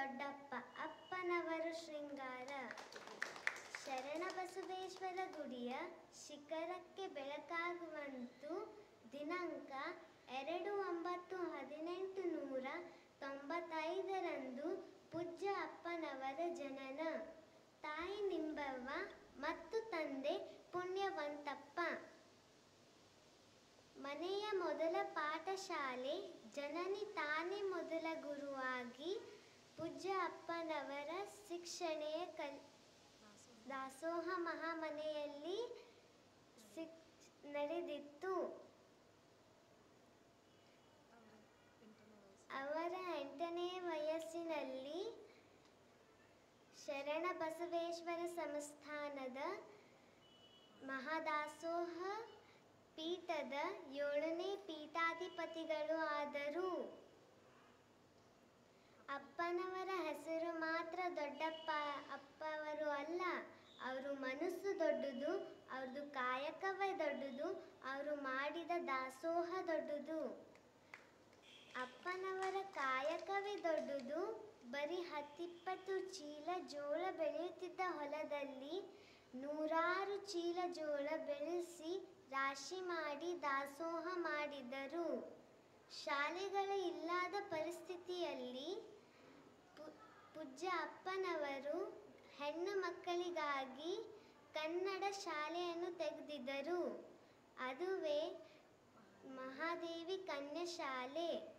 ದೊಡ್ಡಪ್ಪ ಅಪ್ಪನವರು ಶೃಂಗಾರ ಶರಣಬಸವೇಶ್ವರ ಗುಡಿಯ ಶಿಖರಕ್ಕೆ ಬೆಳಕಾಗುವಂತು ದಿನಾಂಕ ಎರಡು ಒಂಬತ್ತು ಹದಿನೆಂಟು ನೂರ ತೊಂಬತ್ತೈದರಂದು ಪೂಜ್ಯ ಅಪ್ಪನವರ ಜನನ ತಾಯಿ ನಿಂಬವ್ವ ಮತ್ತು ತಂದೆ ಪುಣ್ಯವಂತಪ್ಪ ಮನೆಯ ಮೊದಲ ಪಾಠಶಾಲೆ ಜನನಿ ತಾನೇ ಮೊದಲ ಗುರುವಾಗಿ ಪೂಜ್ಯ ಅಪ್ಪನವರ ಶಿಕ್ಷಣೆಯ ಕಲ್ ದಾಸೋಹ ಮಹಾಮನೆಯಲ್ಲಿ ಸಿಕ್ ನಡೆದಿತ್ತು ಅವರ ಎಂಟನೇ ವಯಸ್ಸಿನಲ್ಲಿ ಶರಣ ಬಸವೇಶ್ವರ ಸಂಸ್ಥಾನದ ಮಹಾದಾಸೋಹ ಪೀಠದ ಏಳನೇ ಪೀಠಾಧಿಪತಿಗಳು ಆದರು ಅಪ್ಪನವರ ಹೆಸರು ಮಾತ್ರ ದೊಡ್ಡಪ್ಪ ಅಪ್ಪವರು ಅಲ್ಲ ಅವರು ಮನಸ್ಸು ದೊಡ್ಡದು ಅವ್ರದ್ದು ಕಾಯಕವೇ ದೊಡ್ಡದು ಅವರು ಮಾಡಿದ ದಾಸೋಹ ದೊಡ್ಡದು ಅಪ್ಪನವರ ಕಾಯಕವೇ ದೊಡ್ಡದು ಬರೀ ಹತ್ತಿಪ್ಪತ್ತು ಚೀಲ ಜೋಳ ಬೆಳೆಯುತ್ತಿದ್ದ ಹೊಲದಲ್ಲಿ ನೂರಾರು ಚೀಲ ಜೋಳ ಬೆಳೆಸಿ ರಾಶಿ ಮಾಡಿ ದಾಸೋಹ ಮಾಡಿದರು ಶಾಲೆಗಳು ಇಲ್ಲದ ಪರಿಸ್ಥಿತಿಯಲ್ಲಿ ಪು- ಪೂಜ್ಯ ಅಪ್ಪನವರು ಹೆಣ್ಣು ಮಕ್ಕಳಿಗಾಗಿ ಕನ್ನಡ ಶಾಲೆಯನ್ನು ತೆಗೆದಿದ್ದರು ಅದುವೇ ಮಹಾದೇವಿ ಕನ್ಯಾ ಶಾಲೆ